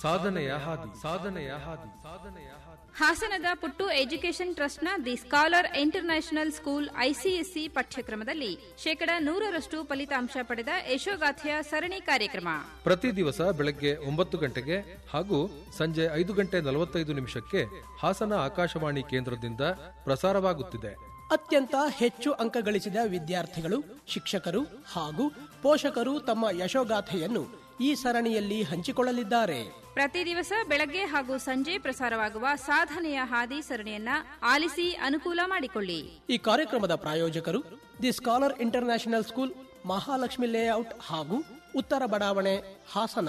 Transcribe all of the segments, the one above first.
ಸಾಧನೆಯ ಹಾದಿ ಸಾಧನೆಯ ಹಾದಿ ಸಾಧನೆಯ ಹಾದಿ ಹಾಸನದ ಪುಟ್ಟು ಎಜುಕೇಷನ್ ಟ್ರಸ್ಟ್ನ the scholar international school ICSE ಪಠ್ಯಕ್ರಮದಲ್ಲಿ ಶೇಕಡ ನೂರರಷ್ಟು ಫಲಿತಾಂಶ ಪಡೆದ ಯಶೋಗಾಥೆಯ ಸರಣಿ ಕಾರ್ಯಕ್ರಮ ಪ್ರತಿ ದಿವಸ ಬೆಳಗ್ಗೆ ಒಂಬತ್ತು ಗಂಟೆಗೆ ಹಾಗೂ ಸಂಜೆ ಐದು ಗಂಟೆ ನಲವತ್ತೈದು ನಿಮಿಷಕ್ಕೆ ಹಾಸನ ಆಕಾಶವಾಣಿ ಕೇಂದ್ರದಿಂದ ಪ್ರಸಾರವಾಗುತ್ತಿದೆ ಅತ್ಯಂತ ಹೆಚ್ಚು ಅಂಕ ಗಳಿಸಿದ ವಿದ್ಯಾರ್ಥಿಗಳು ಶಿಕ್ಷಕರು ಹಾಗೂ ಪೋಷಕರು ತಮ್ಮ ಯಶೋಗಾಥೆಯನ್ನು ಈ ಸರಣಿಯಲ್ಲಿ ಹಂಚಿಕೊಳ್ಳಲಿದ್ದಾರೆ ಪ್ರತಿ ದಿವಸ ಬೆಳಗ್ಗೆ ಹಾಗೂ ಸಂಜೆ ಪ್ರಸಾರವಾಗುವ ಸಾಧನೆಯ ಹಾದಿ ಸರಣಿಯನ್ನ ಆಲಿಸಿ ಅನುಕೂಲ ಮಾಡಿಕೊಳ್ಳಿ ಈ ಕಾರ್ಯಕ್ರಮದ ಪ್ರಾಯೋಜಕರು the scholar international school Mahalakshmi layout ಹಾಗೂ ಉತ್ತರ ಬಡಾವಣೆ ಹಾಸನ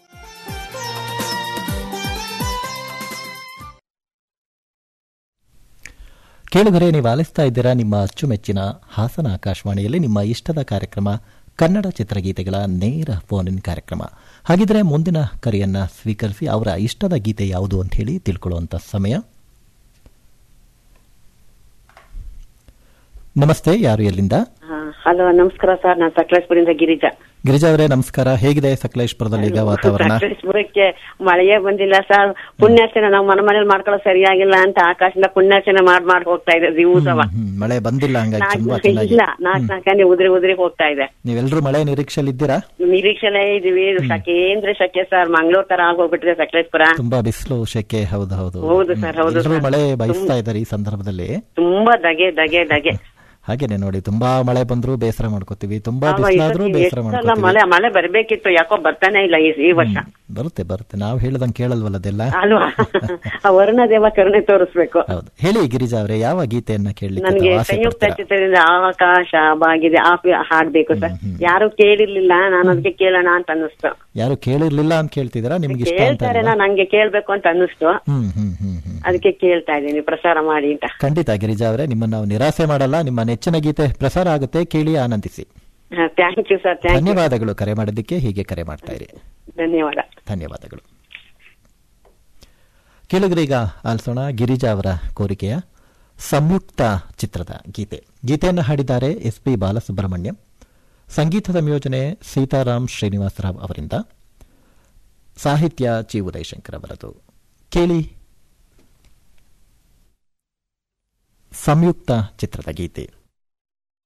ಕೇಳುಗರೆ ನೀವು ಆಲಿಸ್ತಾ ಇದ್ದೀರಾ ನಿಮ್ಮ ಅಚ್ಚುಮೆಚ್ಚಿನ ಹಾಸನ ಆಕಾಶವಾಣಿಯಲ್ಲಿ ನಿಮ್ಮ ಇಷ್ಟದ ಕಾರ್ಯಕ್ರಮ ಕನ್ನಡ ಚಿತ್ರಗೀತೆಗಳ ನೇರ ಫೋನ್ ಇನ್ ಕಾರ್ಯಕ್ರಮ ಹಾಗಿದ್ರೆ ಮುಂದಿನ ಕರೆಯನ್ನ ಸ್ವೀಕರಿಸಿ ಅವರ ಇಷ್ಟದ ಗೀತೆ ಯಾವುದು ಅಂತ ಹೇಳಿ ತಿಳ್ಕೊಳ್ಳುವಂತ ಸಮಯ ನಮಸ್ತೆ ಯಾರು ಎಲ್ಲಿಂದ ಹಲೋ ನಮಸ್ಕಾರ ಸರ್ ನಾನು ಸಕಲೇಶ್ಪುರದಿಂದ ಗಿರಿಜಾ ಗಿರಿಜಾ ಅವರೇ ನಮಸ್ಕಾರ ಹೇಗಿದೆ ಸಕಲೇಶ್ಪುರದಲ್ಲಿ ಈಗ ವಾತಾವರಣ ಸಕಲೇಶ್ಪುರಕ್ಕೆ ಮಳೆಯೇ ಬಂದಿಲ್ಲ ಸರ್ ಪುಣ್ಯಾರ್ಚನೆ ನಾವು ಮನೆ ಮನೇಲಿ ಮಾಡ್ಕೊಳ್ಳೋ ಸರಿಯಾಗಿಲ್ಲ ಅಂತ ಆಕಾಶದಿಂದ ಪುಣ್ಯಾರ್ಚನೆ ಮಾಡ್ ಮಾಡಿ ಹೋಗ್ತಾ ಇದೆ ದಿವಸವ ಹ್ಮ್, ಹ್ಮ್, ಮಳೆ ಬಂದಿಲ್ಲ ಹಂಗಾಗಿ ತುಂಬಾ ನಾಲ್ಕು ಚೆನ್ನಾಗಿ ಇಲ್ಲ ನಾಲ್ಕು ನಾಲ್ಕನೇ ಉದ್ರಿ ಉದ್ರಿ ಹೋಗ್ತಾ ಇದೆ ನೀವೆಲ್ಲರೂ ಮಳೆ ನಿರೀಕ್ಷೆಯಲ್ಲಿ ಇದ್ದೀರಾ ನಿರೀಕ್ಷೆಲೇ ಇದೀವಿ ಶಕೇಂದ್ರ ಶಕೆ ಸರ್ ಮಂಗಳೂರ್ ತರ ಆಗೋಗ್ಬಿಟ್ಟಿದೆ ಸಕಲೇಶ್ಪುರ ತುಂಬಾ ಬಿಸಿಲು ಶೆಕೆ ಹೌದು ಹೌದು ಹೌದು ಸರ್, ಹೌದು ಎಲ್ಲರೂ ಸರ್. ಮಳೆ ಬಯಸ್ತಾ ಇದ್ದಾರೆ ಈ ಸಂದರ್ಭದಲ್ಲಿ ತುಂಬಾ ದಗೆ ದಗೆ ದಗೆ ಹಾಗೇನೆ ನೋಡಿ ತುಂಬಾ ಮಳೆ ಬಂದ್ರು ಬೇಸರ ಮಾಡ್ಕೋತೀವಿ ತುಂಬಾ ಅವ ಈ ಬಿಸಿಲಾದ್ರೂ ಸತಿ ಬೇಸರ ಎಷ್ಟೆಲ್ಲ ಮಾಡ್ಕೋತೀವಿ ಮಳೆ ಮಳೆ ಬರ್ಬೇಕಿತ್ತು ಯಾಕೋ ಬರ್ತಾನೆ ಇಲ್ಲ ಈ ಈ ವರ್ಷ ಬರುತ್ತೆ ಬರುತ್ತೆ ನಾವು ಹೇಳ್ದಂಗೆ ಕೇಳಲ್ವಲ್ಲ ಅದೆಲ್ಲ ಅಲ್ವಾ ಆ ವರುಣ ದೇವ ಕರುಣೆ ತೋರಿಸ್ಬೇಕು ಹೌದು ಹೇಳಿ ಗಿರಿಜಾ ಅವರೇ ಯಾವ ಗೀತೆಯನ್ನ ಕೇಳಲಿಕ್ಕೆ ನನಗೆ ತಾವು ಆಸೆ ಸಂಯುಕ್ತ ಪಡ್ತೀರಾ ಚಿತ್ರದಿಂದ ಆಕಾಶ ಬಾಗಿದೆ ಆ ಪಿ- ಹಾಡ್ಬೇಕು ಸರ್ ಯಾರು ಕೇಳಿರ್ಲಿಲ್ಲ ನಾನು ಅದಕ್ಕೆ ಕೇಳೋಣ ಅಂತ ಅನ್ನಿಸ್ತು ಯಾರು ಕೇಳಿರ್ಲಿಲ್ಲ ಅಂತ ಕೇಳ್ತಿದ್ದೀರಾ ನಿಮ್ಗೆ ಇಷ್ಟ ಅಂತ ಕೇಳ್ತಾರೆ ಅಲ್ವಾ? ನಂಗೆ ಕೇಳ್ಬೇಕು ಅಂತ ಅನ್ನಿಸ್ತು ಹ್ಮ್ ಹ್ಮ್ ಹ್ಮ್ ಹ್ಮ್ ಅದಕ್ಕೆ ಕೇಳ್ತಾ ಇದ್ದೀನಿ ಪ್ರಸಾರ ಮಾಡಿ ಅಂತ ಖಂಡಿತ ಗಿರಿಜಾ ಅವರೇ ನಿಮ್ಮನ್ನ ನಾವು ನಿರಾಸೆ ಮಾಡಲ್ಲ ನಿಮ್ಮ ನೆಚ್ಚಿನ ಗೀತೆ ಪ್ರಸಾರ ಆಗುತ್ತೆ ಕೇಳಿ ಆನಂದಿಸಿ thank you sir thank you ಧನ್ಯವಾದಗಳು ಕರೆ ಮಾಡಿದ್ದಕ್ಕೆ ಹೀಗೆ ಕರೆ ಮಾಡ್ತಾ ಇರಿ ಧನ್ಯವಾದ ಧನ್ಯವಾದಗಳು ಕೇಳಿದ್ರೀಗ ಆಲಿಸೋಣ ಗಿರಿಜಾ ಅವರ ಕೋರಿಕೆಯ ಸಂಯುಕ್ತ ಚಿತ್ರದ ಗೀತೆ ಗೀತೆಯನ್ನು ಹಾಡಿದ್ದಾರೆ ಎಸ್ ಪಿ ಬಾಲಸುಬ್ರಹ್ಮಣ್ಯಂ ಸಂಗೀತದ ನಿಯೋಜನೆ ಸೀತಾರಾಮ್ ಶ್ರೀನಿವಾಸರಾವ್ ಅವರಿಂದ ಸಾಹಿತ್ಯ ಜಿ ಉದಯಶಂಕರ್ ಅವರದು ಕೇಳಿ ಸಂಯುಕ್ತ ಚಿತ್ರದ ಗೀತೆ